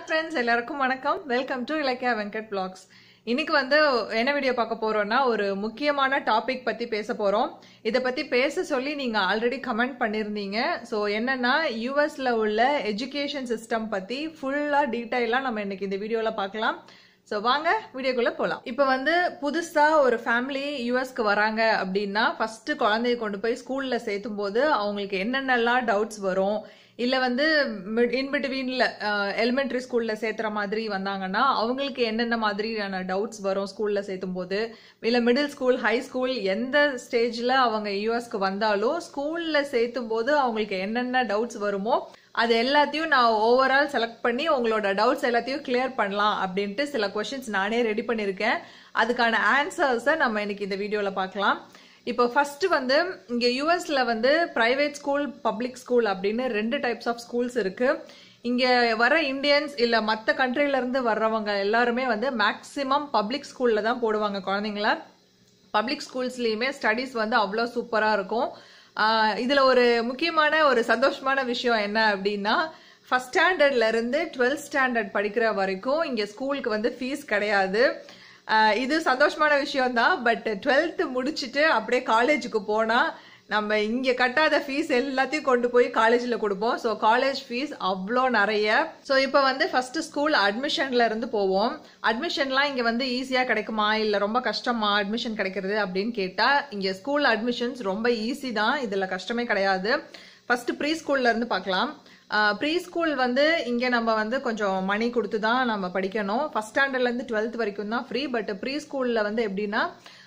friends எல்லாருக்கும் வணக்கம் welcome to Ilakkiya Venkat blogs இன்னைக்கு வந்து என்ன வீடியோ பார்க்க போறோம்னா ஒரு முக்கியமான டாபிக் பத்தி பேச போறோம் இதை பத்தி பேச சொல்லி நீங்க ஆல்ரெடி கமெண்ட் பண்ணிருந்தீங்க ஸோ என்னன்னா யூஎஸ்ல உள்ள எஜுகேஷன் சிஸ்டம் பத்தி ஃபுல்லா டீட்டெயிலா நம்ம இன்னைக்கு இந்த வீடியோல பார்க்கலாம் ஸோ வாங்க வீடியோக்குள்ள போகலாம் இப்போ வந்து புதுசா ஒரு ஃபேமிலி யூஎஸ்க்கு வராங்க அப்படின்னா ஃபர்ஸ்ட் குழந்தைய கொண்டு போய் ஸ்கூல்ல சேர்த்தும் போது அவங்களுக்கு என்னென்னலாம் டவுட்ஸ் வரும் இல்ல வந்து இன் பிட்வீன்ல எலிமெண்டரி ஸ்கூல்ல சேர்த்துற மாதிரி வந்தாங்கன்னா அவங்களுக்கு என்னென்ன மாதிரியான டவுட்ஸ் வரும் ஸ்கூல்ல சேர்த்தும் போது இல்ல மிடில் ஸ்கூல் ஹை ஸ்கூல் எந்த ஸ்டேஜ்ல அவங்க யூஎஸ்க்கு வந்தாலும் ஸ்கூல்ல சேர்த்தும் போது அவங்களுக்கு என்னென்ன டவுட்ஸ் வருமோ அது எல்லாத்தையும் நான் ஓவரால் செலக்ட் பண்ணி உங்களோட டவுட்ஸ் எல்லாத்தையும் கிளியர் பண்ணலாம் அப்படின்ட்டு சில கொஷின்ஸ் நானே ரெடி பண்ணியிருக்கேன் அதுக்கான ஆன்சர்ஸை நம்ம இன்னைக்கு இந்த வீடியோல பார்க்கலாம் இப்போ ஃபர்ஸ்ட் வந்து இங்க யூஎஸ்ல வந்து பிரைவேட் ஸ்கூல் பப்ளிக் ஸ்கூல் அப்படின்னு ரெண்டு டைப்ஸ் ஆஃப் ஸ்கூல்ஸ் இருக்கு இங்க வர இந்தியன்ஸ் இல்ல மத்த கண்ட்ரில இருந்து வர்றவங்க எல்லாருமே வந்து மேக்சிமம் பப்ளிக் ஸ்கூல்ல தான் போடுவாங்க குழந்தைங்கள பப்ளிக் ஸ்கூல்ஸ்லயுமே ஸ்டடீஸ் வந்து அவ்வளோ சூப்பரா இருக்கும் ஆஹ் இதுல ஒரு முக்கியமான ஒரு சந்தோஷமான விஷயம் என்ன அப்படின்னா ஃபர்ஸ்ட் ஸ்டாண்டர்ட்ல இருந்து டுவெல்த் ஸ்டாண்டர்ட் படிக்கிற வரைக்கும் இங்க ஸ்கூலுக்கு வந்து ஃபீஸ் கிடையாது ஆஹ் இது சந்தோஷமான விஷயம் தான் பட் டுவெல்த் முடிச்சுட்டு அப்படியே காலேஜுக்கு போனா நம்ம இங்க கட்டாத ஃபீஸ் எல்லாத்தையும் கொண்டு போய் காலேஜ்ல கொடுப்போம் ஸோ காலேஜ் ஃபீஸ் அவ்வளோ நிறைய ஸோ இப்போ வந்து ஃபர்ஸ்ட் ஸ்கூல் அட்மிஷன்ல இருந்து போவோம் அட்மிஷன்லாம் இங்க வந்து ஈஸியா கிடைக்குமா இல்ல ரொம்ப கஷ்டமா அட்மிஷன் கிடைக்கிறது அப்படின்னு கேட்டா இங்க ஸ்கூல் அட்மிஷன்ஸ் ரொம்ப ஈஸி தான் இதுல கஷ்டமே கிடையாது ஃபர்ஸ்ட் ப்ரீ ஸ்கூல்ல இருந்து பார்க்கலாம் ப்ரீ ஸ்கூல் வந்து இங்கே நம்ம வந்து கொஞ்சம் மணி கொடுத்து தான் நம்ம படிக்கணும் ஃபஸ்ட் ஸ்டாண்டர்ட்லேருந்து டுவெல்த் வரைக்கும் தான் ஃப்ரீ பட் ப்ரீ ஸ்கூலில் வந்து எப்படின்னா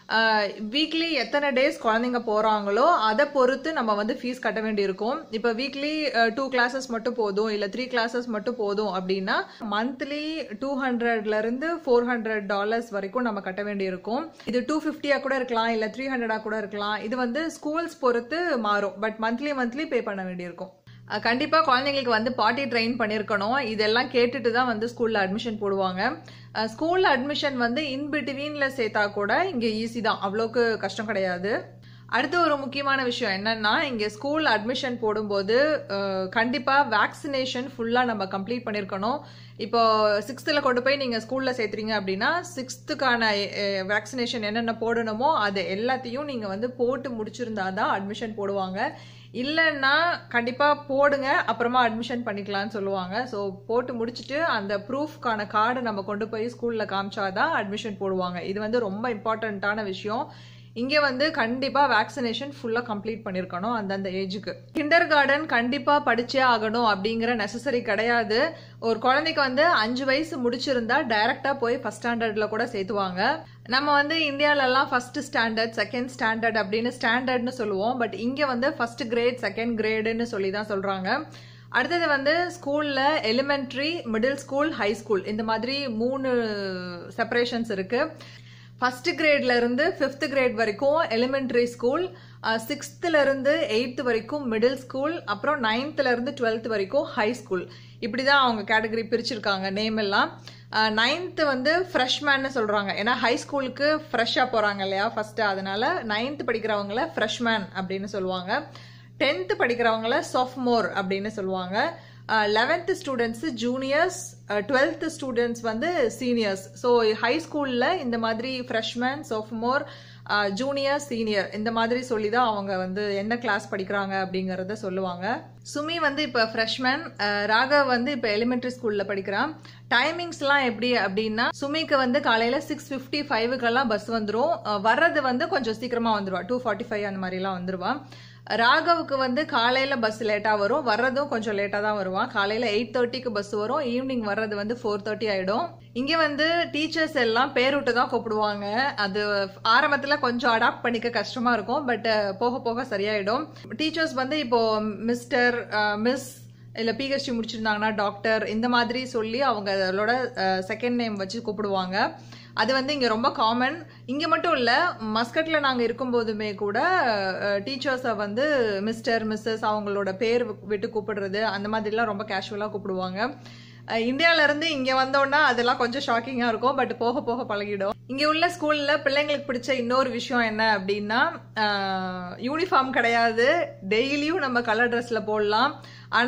வீக்லி எத்தனை டேஸ் குழந்தைங்க போகிறாங்களோ அதை பொறுத்து நம்ம வந்து ஃபீஸ் கட்ட வேண்டியிருக்கும் இப்போ வீக்லி டூ கிளாஸஸ் மட்டும் போதும் இல்லை த்ரீ கிளாஸஸ் மட்டும் போதும் அப்படின்னா மந்த்லி டூ ஹண்ட்ரட்லேருந்து ஃபோர் ஹண்ட்ரட் டாலர்ஸ் வரைக்கும் நம்ம கட்ட வேண்டியிருக்கும் இது டூ ஃபிஃப்டியாக கூட இருக்கலாம் இல்லை த்ரீ ஹண்ட்ரடாக கூட இருக்கலாம் இது வந்து ஸ்கூல்ஸ் பொறுத்து மாறும் பட் மந்த்லி மந்த்லி பே பண்ண வேண்டியிருக்கும் கண்டிப்பாக குழந்தைங்களுக்கு வந்து பாட்டி ட்ரெயின் பண்ணியிருக்கணும் இதெல்லாம் கேட்டுட்டு தான் வந்து ஸ்கூலில் அட்மிஷன் போடுவாங்க ஸ்கூலில் அட்மிஷன் வந்து இன் பிட்வீனில் சேர்த்தா கூட இங்கே ஈஸி தான் அவ்வளோக்கு கஷ்டம் கிடையாது அடுத்து ஒரு முக்கியமான விஷயம் என்னன்னா இங்கே ஸ்கூல் அட்மிஷன் போடும்போது கண்டிப்பாக வேக்சினேஷன் ஃபுல்லாக நம்ம கம்ப்ளீட் பண்ணியிருக்கணும் இப்போ சிக்ஸ்த்தில் கொண்டு போய் நீங்கள் ஸ்கூலில் சேர்த்துறீங்க அப்படின்னா சிக்ஸ்த்துக்கான வேக்சினேஷன் என்னென்ன போடணுமோ அது எல்லாத்தையும் நீங்கள் வந்து போட்டு முடிச்சிருந்தா தான் அட்மிஷன் போடுவாங்க இல்லைன்னா கண்டிப்பாக போடுங்க அப்புறமா அட்மிஷன் பண்ணிக்கலாம்னு சொல்லுவாங்க ஸோ போட்டு முடிச்சுட்டு அந்த ப்ரூஃப்கான கார்டை நம்ம கொண்டு போய் ஸ்கூலில் காமிச்சாதான் அட்மிஷன் போடுவாங்க இது வந்து ரொம்ப இம்பார்ட்டண்ட்டான விஷயம் இங்கே வந்து கண்டிப்பாக வேக்சினேஷன் ஃபுல்லாக கம்ப்ளீட் பண்ணியிருக்கணும் அந்தந்த ஏஜுக்கு கிண்டர் கார்டன் கண்டிப்பாக படிச்சே ஆகணும் அப்படிங்கிற நெசசரி கிடையாது ஒரு குழந்தைக்கு வந்து அஞ்சு வயசு முடிச்சிருந்தா டைரக்டாக போய் ஃபர்ஸ்ட் ஸ்டாண்டர்டில் கூட சேர்த்துவாங்க நம்ம வந்து இந்தியாவிலலாம் ஃபர்ஸ்ட் ஸ்டாண்டர்ட் செகண்ட் ஸ்டாண்டர்ட் அப்படின்னு ஸ்டாண்டர்ட்னு சொல்லுவோம் பட் இங்கே வந்து ஃபர்ஸ்ட் கிரேட் செகண்ட் கிரேடுன்னு சொல்லி தான் சொல்கிறாங்க அடுத்தது வந்து ஸ்கூலில் elementary middle school high school இந்த மாதிரி மூணு செப்பரேஷன்ஸ் இருக்குது ஃபர்ஸ்ட் கிரேட்ல இருந்து ஃபிஃப்த் கிரேட் வரைக்கும் எலிமெண்டரி ஸ்கூல் சிக்ஸ்த்ல இருந்து எயித்து வரைக்கும் மிடில் ஸ்கூல் அப்புறம் நைன்த்ல இருந்து டுவெல்த் வரைக்கும் ஹை ஸ்கூல் இப்படி தான் அவங்க கேட்டகரி பிரிச்சிருக்காங்க நேம் எல்லாம் நைன்த்து வந்து ஃப்ரெஷ்மேன்னு சொல்கிறாங்க ஏன்னா ஹை ஸ்கூலுக்கு ஃப்ரெஷ்ஷாக போகிறாங்க இல்லையா ஃபஸ்ட்டு அதனால நைன்த்து படிக்கிறவங்கள ஃப்ரெஷ்மேன் அப்படின்னு சொல்லுவாங்க டென்த்து படிக்கிறவங்கள சொஃப்மோர் அப்படின்னு சொல்லுவாங்க eleventh students juniors twelfth students வந்து சீனியர்ஸ் ஸோ ஹை ஸ்கூலில் இந்த மாதிரி ஃப்ரெஷ்மேன் சொஃப்மோர் ஜூனியர் சீனியர் இந்த மாதிரி சொல்லி தான் அவங்க வந்து என்ன கிளாஸ் படிக்கிறாங்க அப்படிங்கிறத சொல்லுவாங்க சுமி வந்து இப்போ ஃப்ரெஷ்மேன் ராகவ் வந்து இப்போ எலிமெண்ட்ரி ஸ்கூலில் படிக்கிறான் டைமிங்ஸ்லாம் எப்படி அப்படின்னா சுமிக்கு வந்து காலையில் சிக்ஸ் ஃபிஃப்டி ஃபைவுக்கெல்லாம் பஸ் வந்துடும் வர்றது வந்து கொஞ்சம் சீக்கிரமாக வந்துடுவா டூ ஃபார்ட்டி ஃபைவ் அந்த மாதிரிலாம் வந்துடுவான் ராகவுக்கு வந்து காலையில் பஸ் லேட்டாக வரும் வர்றதும் கொஞ்சம் லேட்டாக தான் வருவான் காலையில் எயிட் தேர்ட்டிக்கு பஸ் வரும் ஈவினிங் வர்றது வந்து ஃபோர் தேர்ட்டி ஆகிடும் இங்கே வந்து டீச்சர்ஸ் எல்லாம் பேருட்டு தான் கூப்பிடுவாங்க அது ஆரம்பத்தில் கொஞ்சம் அடாப்ட் பண்ணிக்க கஷ்டமாக இருக்கும் பட் போக போக சரியாயிடும் டீச்சர்ஸ் வந்து இப்போ மிஸ்டர் மிஸ் இல்லை பிஹெச்டி முடிச்சிருந்தாங்கன்னா டாக்டர் இந்த மாதிரி சொல்லி அவங்க அதோட செகண்ட் நேம் வச்சு கூப்பிடுவாங்க அது வந்து இங்கே ரொம்ப காமன் இங்கே மட்டும் இல்லை மஸ்கட்டில் நாங்கள் இருக்கும்போதுமே கூட டீச்சர்ஸை வந்து மிஸ்டர் மிஸ்ஸஸ் அவங்களோட பேர் விட்டு கூப்பிடுறது அந்த மாதிரிலாம் ரொம்ப கேஷுவலாக கூப்பிடுவாங்க இந்தியாவிலேருந்து இங்கே வந்தோன்னா அதெல்லாம் கொஞ்சம் ஷாக்கிங்காக இருக்கும் பட் போக போக பழகிடும் இங்கே உள்ள ஸ்கூலில் பிள்ளைங்களுக்கு பிடிச்ச இன்னொரு விஷயம் என்ன அப்படின்னா யூனிஃபார்ம் கிடையாது டெய்லியும் நம்ம கலர் ட்ரெஸ்ஸில் போடலாம் ஆனால்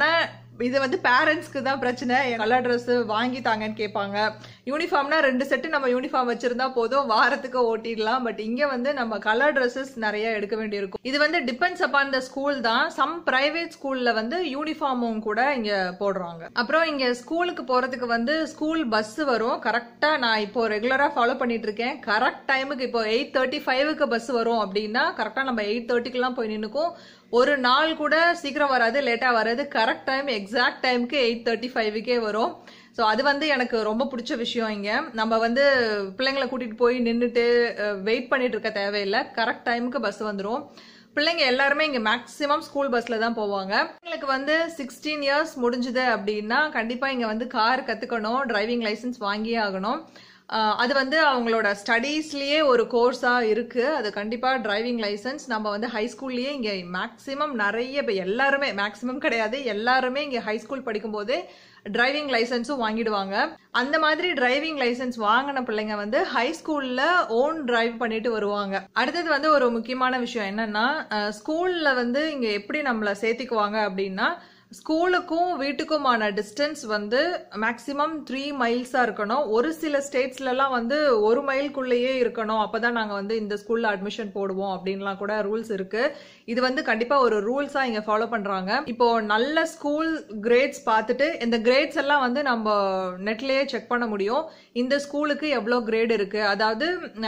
இது வந்து பேரண்ட்ஸ்க்கு தான் பிரச்சனை கலர் ட்ரெஸ் வாங்கி தாங்கன்னு கேட்பாங்க யூனிஃபார்ம்னா ரெண்டு செட்டு நம்ம யூனிஃபார்ம் வச்சிருந்தா போதும் வாரத்துக்கு ஓட்டிடலாம் பட் இங்க வந்து நம்ம கலர் ட்ரெஸ்ஸஸ் நிறைய எடுக்க வேண்டியிருக்கும் இது வந்து டிபெண்ட்ஸ் அப்பான் த ஸ்கூல் தான் சம் பிரைவேட் ஸ்கூல்ல வந்து யூனிஃபார்மும் கூட இங்க போடுறாங்க அப்புறம் இங்க ஸ்கூலுக்கு போறதுக்கு வந்து ஸ்கூல் பஸ் வரும் கரெக்டா நான் இப்போ ரெகுலரா ஃபாலோ பண்ணிட்டு இருக்கேன் கரெக்ட் டைமுக்கு இப்போ எயிட் தேர்ட்டி ஃபைவுக்கு பஸ் வரும் அப்படின்னா கரெக்டா நம்ம எயிட் தேர்ட்டிக்கெல்லாம் போய் நின்னுக்கும் ஒரு நாள் கூட சீக்கிரம் வராது லேட்டா வராது கரெக்ட் டைம் எக்ஸாக்ட் டைமுக்கு எயிட் தேர்ட்டி ஃபைவுக்கே வரும் ஸோ அது வந்து எனக்கு ரொம்ப பிடிச்ச விஷயம் இங்க நம்ம வந்து பிள்ளைங்களை கூட்டிட்டு போய் நின்றுட்டு வெயிட் பண்ணிட்டு இருக்க தேவையில்லை கரெக்ட் டைமுக்கு பஸ் வந்துடும் பிள்ளைங்க எல்லாருமே இங்க மேக்ஸிமம் ஸ்கூல் பஸ்ல தான் போவாங்க பிள்ளைங்களுக்கு வந்து சிக்ஸ்டீன் இயர்ஸ் முடிஞ்சுது அப்படின்னா கண்டிப்பா இங்க வந்து கார் கத்துக்கணும் டிரைவிங் லைசன்ஸ் வாங்கியே ஆகணும் ஆஹ் அது வந்து அவங்களோட ஸ்டடீஸ்லயே ஒரு கோர்ஸா இருக்கு அது கண்டிப்பா டிரைவிங் லைசன்ஸ் நம்ம வந்து ஹை ஸ்கூல்லயே இங்க மேக்ஸிமம் நிறைய பேர் எல்லாருமே மேக்ஸிமம் கிடையாது எல்லாருமே இங்க ஹை ஸ்கூல் படிக்கும் போதே டிரைவிங் லைசன்ஸும் வாங்கிடுவாங்க அந்த மாதிரி டிரைவிங் லைசன்ஸ் வாங்கின பிள்ளைங்க வந்து ஹை ஸ்கூல்ல ஓன் டிரைவ் பண்ணிட்டு வருவாங்க அடுத்தது வந்து ஒரு முக்கியமான விஷயம் என்னன்னா ஸ்கூல்ல வந்து இங்க எப்படி நம்மள சேர்த்திக்குவாங்க அப்படின்னா ஸ்கூலுக்கும் வீட்டுக்குமான டிஸ்டன்ஸ் வந்து மேக்சிமம் த்ரீ மைல்ஸா இருக்கணும் ஒரு சில ஸ்டேட்ஸ்லலாம் வந்து ஒரு மைல்குள்ளேயே இருக்கணும் அப்பதான் நாங்க வந்து இந்த ஸ்கூல்ல அட்மிஷன் போடுவோம் அப்படின்லாம் கூட ரூல்ஸ் இருக்கு இது வந்து கண்டிப்பா ஒரு ரூல்ஸா இங்க ஃபாலோ பண்றாங்க இப்போ நல்ல ஸ்கூல் கிரேட்ஸ் பார்த்துட்டு இந்த கிரேட்ஸ் எல்லாம் வந்து நம்ம நெட்லயே செக் பண்ண முடியும் இந்த ஸ்கூலுக்கு எவ்வளோ கிரேட் இருக்கு அதாவது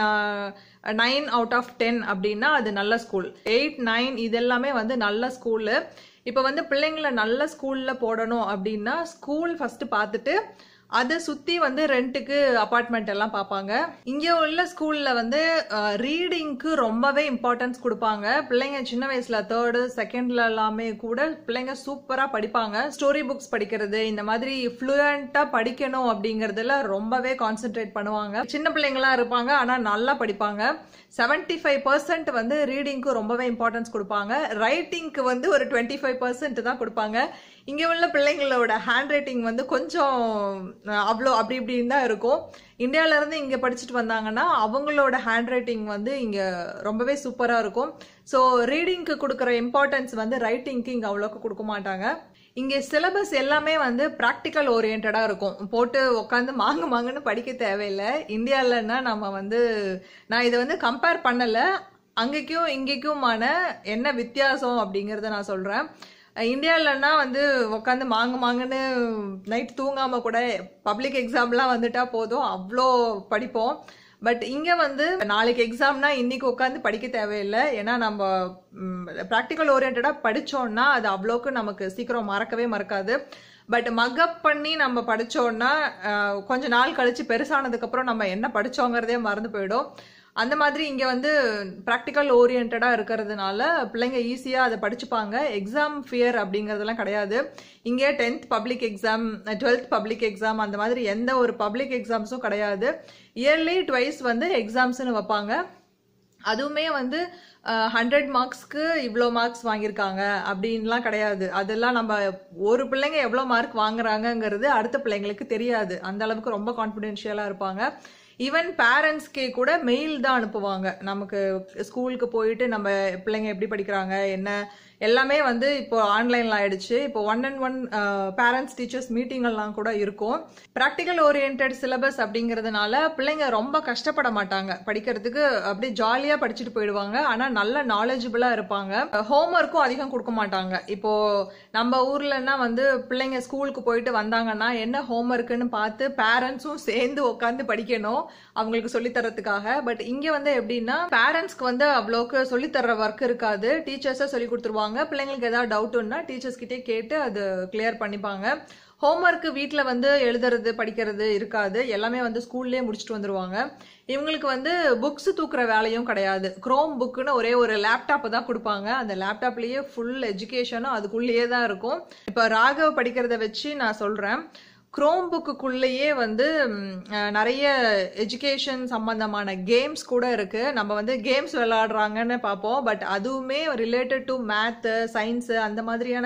நைன் அவுட் ஆஃப் டென் அப்படின்னா அது நல்ல ஸ்கூல் எயிட் நைன் இதெல்லாமே வந்து நல்ல ஸ்கூலு இப்போ வந்து பிள்ளைங்களை நல்ல ஸ்கூல்ல போடணும் அப்படின்னா ஸ்கூல் ஃபர்ஸ்ட் பார்த்துட்டு அதை சுத்தி வந்து ரெண்ட்டுக்கு அபார்ட்மெண்ட் எல்லாம் பார்ப்பாங்க இங்க உள்ள ஸ்கூல்ல வந்து ரீடிங்க்கு ரொம்பவே இம்பார்ட்டன்ஸ் கொடுப்பாங்க பிள்ளைங்க சின்ன வயசுல தேர்டு செகண்ட்ல எல்லாமே கூட பிள்ளைங்க சூப்பரா படிப்பாங்க ஸ்டோரி புக்ஸ் படிக்கிறது இந்த மாதிரி ஃப்ளூயண்டா படிக்கணும் அப்படிங்கறதுல ரொம்பவே கான்சென்ட்ரேட் பண்ணுவாங்க சின்ன பிள்ளைங்களா இருப்பாங்க ஆனா நல்லா படிப்பாங்க செவன்டி ஃபைவ் பர்சன்ட் வந்து ரீடிங்க்கு ரொம்பவே இம்பார்ட்டன்ஸ் கொடுப்பாங்க ரைட்டிங்க்கு வந்து ஒரு டுவெண்ட்டி ஃபைவ் பர்சன்ட் தான் கொடுப்பாங்க இங்க உள்ள பிள்ளைங்களோட ஹேண்ட் ரைட்டிங் வந்து கொஞ்சம் அவ்வளோ அப்படி இப்படின்னு தான் இருக்கும் இந்தியால இருந்து இங்க படிச்சுட்டு வந்தாங்கன்னா அவங்களோட ஹேண்ட் ரைட்டிங் வந்து இங்க ரொம்பவே சூப்பரா இருக்கும் ஸோ ரீடிங்க்கு கொடுக்குற இம்பார்ட்டன்ஸ் வந்து ரைட்டிங்க்கு இங்க அவ்வளோக்கு கொடுக்க மாட்டாங்க இங்க சிலபஸ் எல்லாமே வந்து ப்ராக்டிக்கல் ஓரியன்டா இருக்கும் போட்டு உட்காந்து மாங்கு மாங்குன்னு படிக்க தேவையில்லை இந்தியாலன்னா நம்ம வந்து நான் இதை வந்து கம்பேர் பண்ணல அங்கேக்கும் இங்கேக்குமான என்ன வித்தியாசம் அப்படிங்கறத நான் சொல்றேன் இந்தியாவிலன்னா வந்து உட்காந்து மாங்கு மாங்குன்னு நைட் தூங்காம கூட பப்ளிக் எக்ஸாம்லாம் வந்துட்டா போதும் அவ்வளோ படிப்போம் பட் இங்க வந்து நாளைக்கு எக்ஸாம்னா இன்னைக்கு உட்காந்து படிக்க தேவையில்லை ஏன்னா நம்ம ப்ராக்டிக்கல் ஓரியன்டா படிச்சோம்னா அது அவ்வளோக்கு நமக்கு சீக்கிரம் மறக்கவே மறக்காது பட் மக்கப் பண்ணி நம்ம படிச்சோம்னா அஹ், கொஞ்ச நாள் கழிச்சு பெருசானதுக்கு அப்புறம் நம்ம என்ன படிச்சோங்கிறதே மறந்து போயிடும் அந்த மாதிரி இங்க வந்து ப்ராக்டிக்கல் ஓரியன்டா இருக்கிறதுனால பிள்ளைங்க ஈஸியா அதை படிச்சுப்பாங்க எக்ஸாம் ஃபியர் அப்படிங்கறதெல்லாம் கிடையாது இங்கே tenth public exam twelfth public exam அந்த மாதிரி எந்த ஒரு பப்ளிக் எக்ஸாம்ஸும் கிடையாது இயர்லி ட்வைஸ் வந்து எக்ஸாம்ஸ்னு வைப்பாங்க அதுவுமே வந்து ஹண்ட்ரட் மார்க்ஸ்க்கு இவ்வளோ மார்க்ஸ் வாங்கியிருக்காங்க அப்படின்லாம் கிடையாது அதெல்லாம் நம்ம ஒரு பிள்ளைங்க எவ்வளோ மார்க் வாங்குறாங்கங்கிறது அடுத்த பிள்ளைங்களுக்கு தெரியாது அந்த அளவுக்கு ரொம்ப கான்ஃபிடென்ஷியலாக இருப்பாங்க ஈவன் பேரண்ட்ஸ்க்கே கூட மெயில் தான் அனுப்புவாங்க நமக்கு ஸ்கூலுக்கு போயிட்டு நம்ம பிள்ளைங்க எப்படி படிக்கிறாங்க என்ன எல்லாமே வந்து இப்போ ஆன்லைன்ல ஆயிடுச்சு இப்போ one and one parents teachers meeting எல்லாம் கூட இருக்கும் ப்ராக்டிக்கல் ஓரியன்ட் சிலபஸ் அப்படிங்கறதுனால பிள்ளைங்க ரொம்ப கஷ்டப்பட மாட்டாங்க படிக்கிறதுக்கு அப்படியே ஜாலியா படிச்சுட்டு போயிடுவாங்க ஆனா நல்ல நாலேஜபிளா இருப்பாங்க ஹோம்ஒர்க்கும் அதிகம் கொடுக்க மாட்டாங்க இப்போ நம்ம ஊர்லன்னா வந்து பிள்ளைங்க ஸ்கூலுக்கு போயிட்டு வந்தாங்கன்னா என்ன ஹோம்ஒர்க்குன்னு பார்த்து பேரண்ட்ஸும் சேர்ந்து உட்காந்து படிக்கணும் அவங்களுக்கு சொல்லித் தரதுக்காக பட் இங்க வந்து எப்படின்னா பேரண்ட்ஸ்க்கு வந்து அவ்வளோக்கு சொல்லித் தர்ற ஒர்க் இருக்காது டீச்சர்ஸே சொல்லி கொடுத்துருவாங்க பிள்ளைங்களுக்கு ஏதாவது டவுட்னா டீச்சர்ஸ் கிட்டே கேட்டு அது கிளியர் பண்ணிப்பாங்க ஹோம்ஒர்க் வீட்டில் வந்து எழுதுறது படிக்கிறது இருக்காது எல்லாமே வந்து ஸ்கூல்லேயே முடிச்சுட்டு வந்துருவாங்க இவங்களுக்கு வந்து புக்ஸ் தூக்குற வேலையும் கிடையாது குரோம் புக்குன்னு ஒரே ஒரு லேப்டாப் தான் கொடுப்பாங்க அந்த லேப்டாப்லயே ஃபுல் எஜுகேஷனும் அதுக்குள்ளேயே தான் இருக்கும் இப்போ ராகவ் படிக்கிறத வச்சு நான் சொல்றேன் குரோம் புக்குக்குள்ளேயே வந்து ம், அஹ், நிறைய எஜுகேஷன் சம்பந்தமான கேம்ஸ் கூட இருக்கு நம்ம வந்து கேம்ஸ் விளையாடுறாங்கன்னு பார்ப்போம் பட் அதுவுமே ரிலேட்டட் டு மேத்து சயின்ஸு அந்த மாதிரியான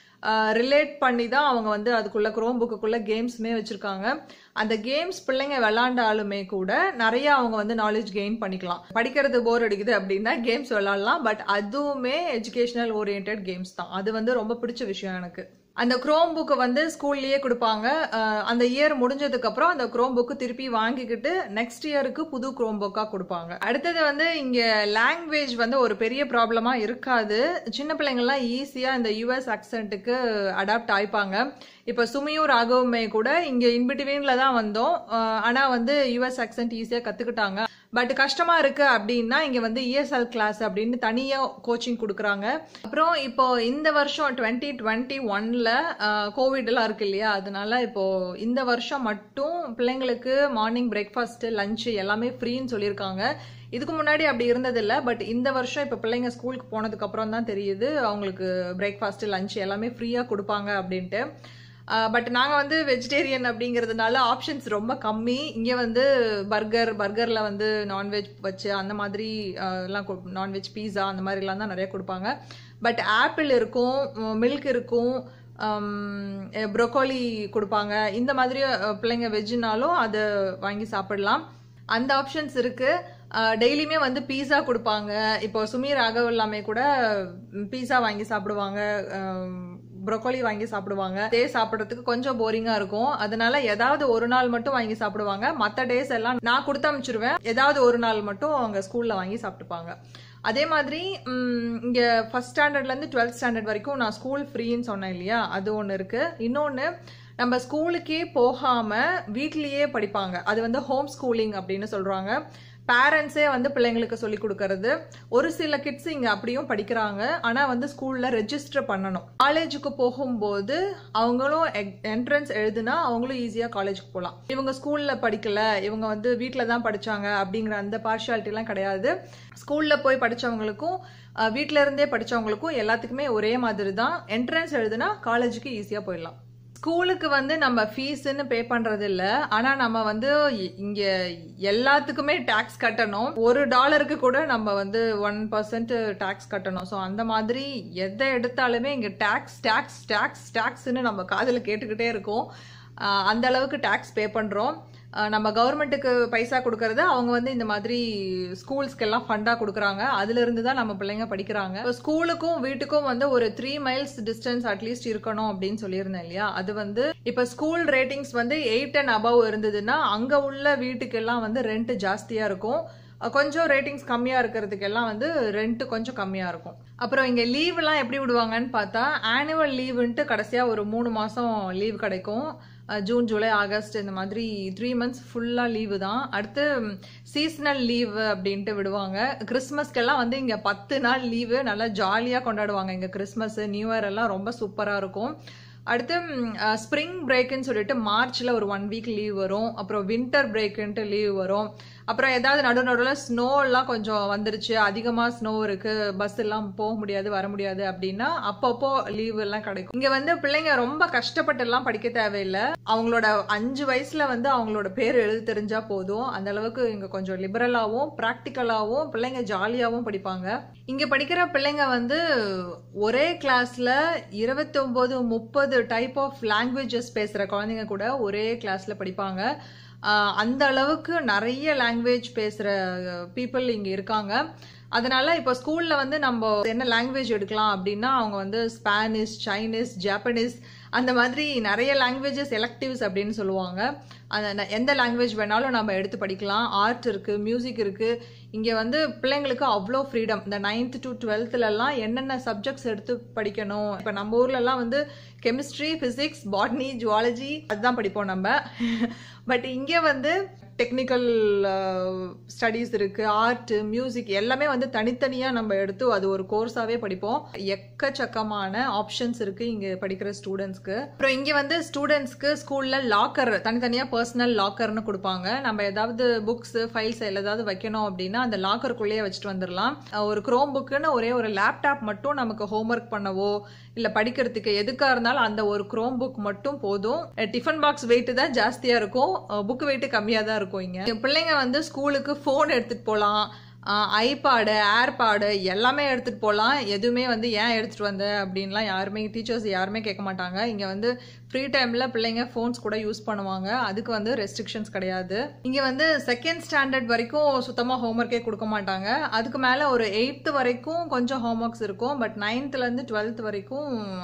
ரிலேட் பண்ணி தான் அவங்க வந்து அதுக்குள்ள குரோம் புக்குக்குள்ள கேம்ஸ்மே வச்சிருக்காங்க அந்த கேம்ஸ் பிள்ளைங்க விளாண்டாலுமே கூட நிறைய அவங்க வந்து நாலேஜ் கெயின் பண்ணிக்கலாம் படிக்கிறது போர் அடிக்குது அப்படின்னா கேம்ஸ் விளாடலாம் பட் அதுவுமே எஜுகேஷனல் ஓரியன்ட் கேம்ஸ் தான் அது வந்து ரொம்ப பிடிச்ச விஷயம் எனக்கு அந்த குரோம் புக்கு வந்து ஸ்கூல்லயே கொடுப்பாங்க அஹ் அந்த இயர் முடிஞ்சதுக்கு அப்புறம் அந்த குரோம் புக்கு திருப்பி வாங்கிக்கிட்டு நெக்ஸ்ட் இயருக்கு புது குரோம் புக்கா கொடுப்பாங்க அடுத்தது வந்து இங்க லாங்குவேஜ் வந்து ஒரு பெரிய ப்ராப்ளமா இருக்காது சின்ன பிள்ளைங்கள்லாம் ஈஸியா இந்த யூஎஸ் அக்சென்ட்டுக்கு அடாப்ட் ஆயிப்பாங்க இப்ப சுமியும் ராகவுமே கூட இங்க இன்பிட்வீன்ல தான் வந்தோம் அஹ் ஆனா வந்து யூஎஸ் அக்சென்ட் ஈஸியா கத்துக்கிட்டாங்க பட் கஷ்டமா இருக்கு அப்படின்னா இங்க வந்து இஎஸ்எல் கிளாஸ் அப்படின்னு தனியா கோச்சிங் கொடுக்குறாங்க அப்புறம் இப்போ இந்த வருஷம் டுவெண்ட்டி டுவெண்ட்டி ஒன்ல கோவிட் எல்லாம் இருக்கு இல்லையா அதனால இப்போ இந்த வருஷம் மட்டும் பிள்ளைங்களுக்கு மார்னிங் பிரேக்ஃபாஸ்ட் லஞ்ச் எல்லாமே ஃப்ரீன்னு சொல்லியிருக்காங்க இதுக்கு முன்னாடி அப்படி இருந்ததில்ல பட் இந்த வருஷம் இப்போ பிள்ளைங்க ஸ்கூலுக்கு போனதுக்கு அப்புறம் தான் தெரியுது அவங்களுக்கு பிரேக்ஃபாஸ்ட் லஞ்ச் எல்லாமே ஃப்ரீயா கொடுப்பாங்க அப்படின்ட்டு பட் நாங்கள் வந்து வெஜிடேரியன் அப்படிங்கிறதுனால ஆப்ஷன்ஸ் ரொம்ப கம்மி இங்கே வந்து பர்கர் பர்கரில் வந்து நான்வெஜ் வச்சு அந்த மாதிரி அஹ், எல்லாம் நான்வெஜ் பீஸா அந்த மாதிரிலாம் தான் நிறைய கொடுப்பாங்க பட் ஆப்பிள் இருக்கும் மில்க் இருக்கும் ப்ரொக்கோலி கொடுப்பாங்க இந்த மாதிரி அஹ், பிள்ளைங்க வெஜ்னாலும் அதை வாங்கி சாப்பிடலாம் அந்த ஆப்ஷன்ஸ் இருக்கு டெய்லியுமே வந்து பீஸா கொடுப்பாங்க இப்போ சுமி ராகவ் எல்லாமே கூட பீஸா வாங்கி சாப்பிடுவாங்க ப்ரொக்கோலி வாங்கி சாப்பிடுவாங்க டே சாப்பிட்றதுக்கு கொஞ்சம் போரிங்கா இருக்கும் அதனால ஏதாவது ஒரு நாள் மட்டும் வாங்கி சாப்பிடுவாங்க மற்ற டேஸ் எல்லாம் நான் கொடுத்து அனுப்பிச்சிருவேன் ஏதாவது ஒரு நாள் மட்டும் அவங்க ஸ்கூல்ல வாங்கி சாப்பிட்டுப்பாங்க அதே மாதிரி ம், இங்க ஃபர்ஸ்ட் ஸ்டாண்டர்ட்ல இருந்து டுவெல்த் ஸ்டாண்டர்ட் வரைக்கும் நான் ஸ்கூல் ஃப்ரீன்னு சொன்னேன் இல்லையா அது ஒன்று இருக்கு இன்னொன்று நம்ம ஸ்கூலுக்கே போகாம வீட்லயே படிப்பாங்க அது வந்து ஹோம் ஸ்கூலிங் அப்படின்னு சொல்றாங்க பேரண்ட்ஸே வந்து பிள்ளைங்களுக்கு சொல்லி கொடுக்கறது ஒரு சில கிட்ஸ் இங்க அப்படியும் படிக்கிறாங்க ஆனா வந்து ஸ்கூல்ல ரெஜிஸ்டர் பண்ணணும் காலேஜுக்கு போகும்போது அவங்களும் என்ட்ரன்ஸ் எழுதுனா அவங்களும் ஈஸியா காலேஜுக்கு போகலாம் இவங்க ஸ்கூல்ல படிக்கல இவங்க வந்து வீட்டில தான் படிச்சாங்க அப்படிங்கிற அந்த பார்ஷியாலிட்டி எல்லாம் கிடையாது ஸ்கூல்ல போய் படிச்சவங்களுக்கும் அஹ், வீட்ல இருந்தே படிச்சவங்களுக்கும் எல்லாத்துக்குமே ஒரே மாதிரி தான் என்ட்ரன்ஸ் எழுதுனா காலேஜுக்கு ஈஸியா போயிடலாம் ஸ்கூலுக்கு வந்து நம்ம ஃபீஸ்ன்னு பே பண்றது இல்ல ஆனா நம்ம வந்து இ- இங்க எல்லாத்துக்குமே டாக்ஸ் கட்டணும் ஒரு டாலருக்கு கூட நம்ம வந்து ஒன் பர்சன்ட் டாக்ஸ் கட்டணும் ஸோ அந்த மாதிரி எதை எடுத்தாலுமே இங்க டாக்ஸ் டாக்ஸ் டாக்ஸ் டாக்ஸ்ன்னு நம்ம காதுல கேட்டுக்கிட்டே இருக்கோம் ஆஹ் அந்த அளவுக்கு டாக்ஸ் பே பண்றோம் ஆஹ் நம்ம கவர்மெண்ட்டுக்கு பைசா கொடுக்கறது அவங்க வந்து இந்த மாதிரி ஸ்கூல்ஸ்க்கு எல்லாம் ஃபண்டா கொடுக்குறாங்க அதுல இருந்து தான் நம்ம பிள்ளைங்க படிக்கிறாங்க இப்போ ஸ்கூலுக்கும் வீட்டுக்கும் வந்து ஒரு த்ரீ மைல்ஸ் டிஸ்டன்ஸ் அட்லீஸ்ட் இருக்கணும் அப்படின்னு சொல்லியிருந்தேன் இல்லையா அது வந்து இப்ப ஸ்கூல் ரேட்டிங்ஸ் வந்து எயிட் அண்ட் அபவ் இருந்ததுன்னா அங்க உள்ள வீட்டுக்கெல்லாம் வந்து ரெண்ட் ஜாஸ்தியா இருக்கும் அஹ் கொஞ்சம் ரேட்டிங்ஸ் கம்மியா இருக்கிறதுக்கெல்லாம் வந்து ரெண்ட் கொஞ்சம் கம்மியா இருக்கும் அப்புறம் இங்க லீவ் எல்லாம் எப்படி விடுவாங்கன்னு பார்த்தா ஆனுவல் லீவுன்ட்டு கடைசியா ஒரு மூணு மாசம் லீவ் கிடைக்கும் அஹ் ஜூன் ஜூலை ஆகஸ்ட் இந்த மாதிரி த்ரீ மந்த்ஸ் ஃபுல்லாக லீவு தான் அடுத்து சீசனல் லீவ் அப்படின்ட்டு விடுவாங்க கிறிஸ்மஸ்க்கெல்லாம் வந்து இங்கே பத்து நாள் லீவு நல்லா ஜாலியாக கொண்டாடுவாங்க இங்கே கிறிஸ்மஸ் நியூ இயர் எல்லாம் ரொம்ப சூப்பராக இருக்கும் அடுத்து ஸ்ப்ரிங் பிரேக்குன்னு சொல்லிட்டு மார்ச்ல ஒரு ஒன் வீக் லீவ் வரும் அப்புறம் வின்டர் பிரேக்குன்ட்டு லீவ் வரும் அப்புறம் ஏதாவது நடு நடுவில் ஸ்னோ எல்லாம் கொஞ்சம் வந்துருச்சு அதிகமாக ஸ்னோ இருக்கு பஸ் எல்லாம் போக முடியாது வர முடியாது அப்படின்னா அப்பப்போ லீவ் எல்லாம் கிடைக்கும் இங்க வந்து பிள்ளைங்க ரொம்ப கஷ்டப்பட்டு எல்லாம் படிக்க தேவையில்லை அவங்களோட அஞ்சு வயசுல வந்து அவங்களோட பேர் எழுத தெரிஞ்சா போதும் அந்த அளவுக்கு இங்க கொஞ்சம் லிபரலாவும் ப்ராக்டிக்கலாவும் பிள்ளைங்க ஜாலியாவும் படிப்பாங்க இங்க படிக்கிற பிள்ளைங்க வந்து ஒரே கிளாஸ்ல இருபத்தி ஒன்பது முப்பது டைப் ஆஃப் லாங்குவேஜஸ் பேசுற குழந்தைங்க கூட ஒரே கிளாஸ்ல படிப்பாங்க ஆஹ் அந்த அளவுக்கு நிறைய லாங்குவேஜ் பேசுற பீப்புள் இங்க இருக்காங்க அதனால இப்போ ஸ்கூல்ல வந்து நம்ம என்ன லாங்குவேஜ் எடுக்கலாம் அப்படின்னா அவங்க வந்து ஸ்பானிஷ் சைனீஸ் ஜாப்பனீஸ் அந்த மாதிரி நிறைய லாங்குவேஜஸ் எலக்டிவ்ஸ் அப்படின்னு சொல்லுவாங்க அந்த ந- எந்த லாங்குவேஜ் வேணாலும் நம்ம எடுத்து படிக்கலாம் ஆர்ட் இருக்கு மியூசிக் இருக்கு இங்க வந்து பிள்ளைங்களுக்கு அவ்வளோ ஃப்ரீடம் இந்த நைன்த் டு டுவெல்த்லலாம் என்னென்ன சப்ஜெக்ட்ஸ் எடுத்து படிக்கணும் இப்போ நம்ம ஊர்ல எல்லாம் வந்து கெமிஸ்ட்ரி பிசிக்ஸ் பாட்னி ஜுவாலஜி அதுதான் படிப்போம் நம்ம பட் இங்கே வந்து டெக்னிக்கல் ஸ்டடீஸ் இருக்கு ஆர்ட் மியூசிக் எல்லாமே வந்து தனித்தனியா நம்ம எடுத்து அது ஒரு கோர்ஸாவே படிப்போம் எக்கச்சக்கமான ஆப்ஷன்ஸ் இருக்கு இங்க படிக்கிற ஸ்டூடெண்ட்ஸ்க்கு அப்புறம் இங்க வந்து ஸ்டூடெண்ட்ஸ்க்கு ஸ்கூல்ல லாக்கர் தனித்தனியா பர்சனல் லாக்கர்னு கொடுப்பாங்க நம்ம ஏதாவது புக்ஸ் ஃபைல்ஸ் ஏதாவது வைக்கணும் அப்படின்னா அந்த லாக்கருக்குள்ளேயே வச்சுட்டு வந்துடலாம் அஹ் ஒரு குரோம் புக்குன்னு ஒரே ஒரு லேப்டாப் மட்டும் நமக்கு ஹோம்ஒர்க் பண்ணவோ இல்ல படிக்கிறதுக்கு எதுக்கா இருந்தாலும் அந்த ஒரு குரோம் புக் மட்டும் போதும் டிஃபன் பாக்ஸ் வெயிட் தான் ஜாஸ்தியா இருக்கும் புக் வெயிட் கம்மியா தான் இருக்கும் இங்க பிள்ளைங்க வந்து ஸ்கூலுக்கு ஃபோன் எடுத்துட்டு போலாம் ஐபாடு ஏர்பாடு எல்லாமே எடுத்துட்டு போகலாம் எதுவுமே வந்து ஏன் எடுத்துட்டு வந்த அப்படின்லாம் யாருமே டீச்சர்ஸ் யாருமே கேட்க மாட்டாங்க இங்க வந்து ஃப்ரீ டைம்ல பிள்ளைங்க ஃபோன்ஸ் கூட யூஸ் பண்ணுவாங்க அதுக்கு வந்து ரெஸ்ட்ரிக்ஷன்ஸ் கிடையாது இங்க வந்து செகண்ட் ஸ்டாண்டர்ட் வரைக்கும் சுத்தமா ஹோம்ஒர்க்கே கொடுக்க மாட்டாங்க அதுக்கு மேல ஒரு எயித்து வரைக்கும் கொஞ்சம் ஹோம்ஒர்க்ஸ் இருக்கும் பட் நைன்த்ல இருந்து டுவெல்த் வரைக்கும்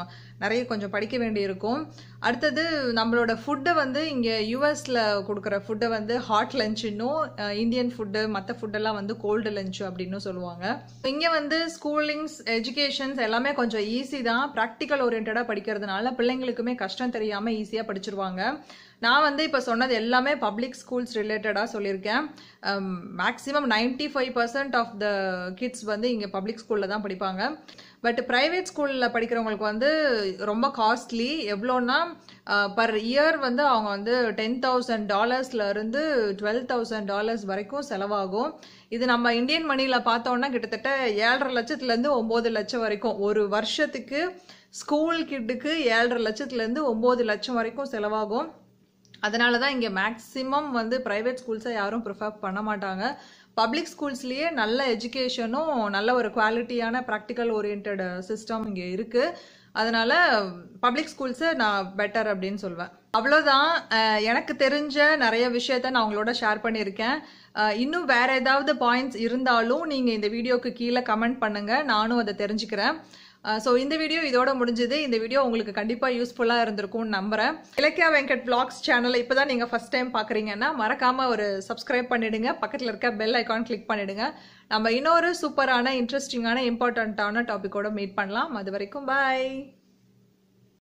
நிறைய கொஞ்சம் படிக்க வேண்டியிருக்கும் அடுத்தது நம்மளோட ஃபுட்டை வந்து இங்கே யூஎஸில் கொடுக்குற ஃபுட்டை வந்து ஹாட் லஞ்சுன்னும் இந்தியன் ஃபுட்டு மற்ற ஃபுட்டெல்லாம் வந்து கோல்டு லஞ்சு அப்படின்னு சொல்லுவாங்க இங்கே வந்து ஸ்கூலிங்ஸ் எஜுகேஷன்ஸ் எல்லாமே கொஞ்சம் ஈஸி தான் ப்ராக்டிக்கல் ஓரியன்டாக படிக்கிறதுனால பிள்ளைங்களுக்குமே கஷ்டம் தெரியாமல் ஈஸியாக படிச்சிருவாங்க நான் வந்து இப்போ சொன்னது எல்லாமே பப்ளிக் ஸ்கூல்ஸ் ரிலேட்டடாக சொல்லியிருக்கேன் maximum ninety five percent of the kids வந்து இங்கே பப்ளிக் ஸ்கூலில் தான் படிப்பாங்க பட் ப்ரைவேட் ஸ்கூலில் படிக்கிறவங்களுக்கு வந்து ரொம்ப காஸ்ட்லி எவ்வளோன்னா பர் இயர் வந்து அவங்க வந்து டென் தௌசண்ட் டாலர்ஸ்லேருந்து டுவெல் தௌசண்ட் டாலர்ஸ் வரைக்கும் செலவாகும் இது நம்ம இந்தியன் மணியில் பார்த்தோன்னா கிட்டத்தட்ட ஏழரை லட்சத்துலேருந்து ஒம்பது லட்சம் வரைக்கும் ஒரு வருஷத்துக்கு ஸ்கூல் கிட்டுக்கு ஏழரை லட்சத்துலேருந்து ஒம்பது லட்சம் வரைக்கும் செலவாகும் அதனால தான் இங்கே மேக்ஸிமம் வந்து ப்ரைவேட் ஸ்கூல்ஸை யாரும் ப்ரிஃபர் பண்ண மாட்டாங்க பப்ளிக் ஸ்கூல்ஸ்லேயே நல்ல எஜுகேஷனும் நல்ல ஒரு குவாலிட்டியான ப்ராக்டிக்கல் ஓரியன்ட் சிஸ்டம் இங்கே இருக்குது அதனால பப்ளிக் ஸ்கூல்ஸை நான் பெட்டர் அப்படின்னு சொல்வேன் அவ்வளோதான் எனக்கு தெரிஞ்ச நிறைய விஷயத்த நான் உங்களோட ஷேர் பண்ணியிருக்கேன் இன்னும் வேற ஏதாவது பாயிண்ட்ஸ் இருந்தாலும் நீங்கள் இந்த வீடியோக்கு கீழே கமெண்ட் பண்ணுங்கள் நானும் அதை தெரிஞ்சுக்கிறேன் ஸோ இந்த வீடியோ இதோட முடிஞ்சது இந்த வீடியோ உங்களுக்கு கண்டிப்பாக யூஸ்ஃபுல்லாக இருந்திருக்கும்னு நம்புறேன் இலக்கியா வெங்கட் பிளாக்ஸ் சேனலை இப்போ தான் நீங்கள் ஃபஸ்ட் டைம் பார்க்குறீங்கன்னா மறக்காமல் ஒரு சப்ஸ்கிரைப் பண்ணிடுங்க பக்கத்தில் இருக்க பெல் ஐக்கான் கிளிக் பண்ணிடுங்க நம்ம இன்னொரு சூப்பரான இன்ட்ரெஸ்டிங்கான இம்பார்ட்டண்ட்டான டாப்பிக்கோட மீட் பண்ணலாம் அது வரைக்கும் பாய்